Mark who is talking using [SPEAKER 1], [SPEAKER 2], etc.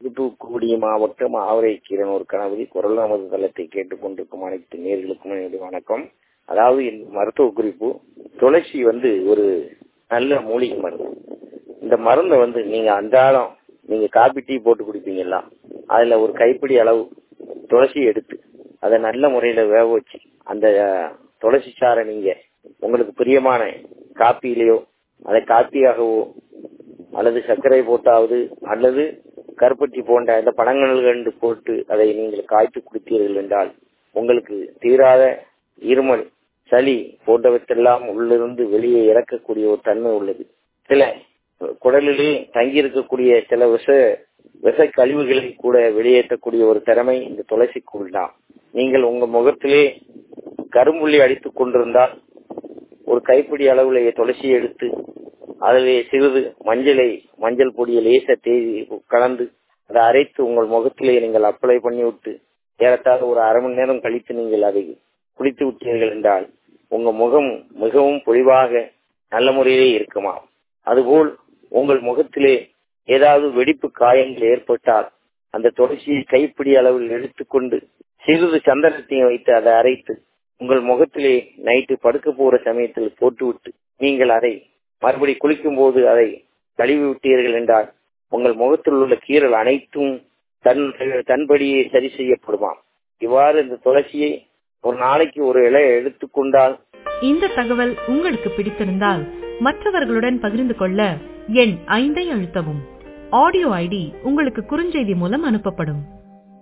[SPEAKER 1] தூத்துக்குடி மாவட்டம் ஆவரைக்கீரன் ஒரு கணபதி குரல் நமது தளத்தை கேட்டுக்கொண்டிருக்கும் அனைத்து நேர்களுக்கும் என்னுடைய வணக்கம் அதாவது இந்த மருத்துவ குறிப்பு துளசி வந்து ஒரு நல்ல மூலிகை மருந்து இந்த மருந்தை வந்து நீங்க அன்றாடம் நீங்க காபி டீ போட்டு குடிப்பீங்களா அதுல ஒரு கைப்பிடி அளவு துளசி எடுத்து அதை நல்ல முறையில வேக வச்சு அந்த துளசி சாரை நீங்க உங்களுக்கு பிரியமான காப்பியிலேயோ அதை காப்பியாகவோ அல்லது சர்க்கரை போட்டாவது அல்லது கருப்பட்டி போன்ற அந்த பழங்கள் போட்டு அதை நீங்கள் காய்த்து குடித்தீர்கள் என்றால் உங்களுக்கு தீராத இருமல் சளி போன்றவற்றெல்லாம் உள்ளிருந்து வெளியே இறக்கக்கூடிய ஒரு தன்மை உள்ளது சில குடலிலே தங்கியிருக்கக்கூடிய சில விஷ விஷ கழிவுகளை கூட வெளியேற்றக்கூடிய ஒரு திறமை இந்த துளசிக்குள் தான் நீங்கள் உங்க முகத்திலே கரும்புள்ளி அடித்துக் கொண்டிருந்தால் ஒரு கைப்பிடி அளவுல துளசி எடுத்து அதிலே சிறிது மஞ்சளை மஞ்சள் பொடியை லேச தேதி கலந்து அதை அரைத்து உங்கள் முகத்திலே நீங்கள் அப்ளை பண்ணி விட்டு ஏறத்தாழ ஒரு அரை மணி நேரம் கழித்து நீங்கள் அதை குளித்து விட்டீர்கள் என்றால் உங்க முகம் மிகவும் பொலிவாக நல்ல முறையிலே இருக்குமா அதுபோல் உங்கள் முகத்திலே ஏதாவது வெடிப்பு காயங்கள் ஏற்பட்டால் அந்த துளசியை கைப்பிடி அளவில் எடுத்துக்கொண்டு சிறிது சந்தனத்தையும் வைத்து அதை அரைத்து உங்கள் முகத்திலே நைட்டு படுக்க போற சமயத்தில் போட்டுவிட்டு நீங்கள் அதை மறுபடி குளிக்கும் போது அதை கழுவி விட்டீர்கள் என்றால் உங்கள் முகத்தில் உள்ள கீரல் அனைத்தும் தன் தன்படியே சரி செய்யப்படுமாம் இவ்வாறு இந்த துளசியை ஒரு நாளைக்கு ஒரு இலை எடுத்துக்கொண்டால்
[SPEAKER 2] இந்த தகவல் உங்களுக்கு பிடித்திருந்தால் மற்றவர்களுடன் பகிர்ந்து கொள்ள எண் ஐந்தை அழுத்தவும் ஆடியோ ஐடி உங்களுக்கு குறுஞ்செய்தி மூலம் அனுப்பப்படும்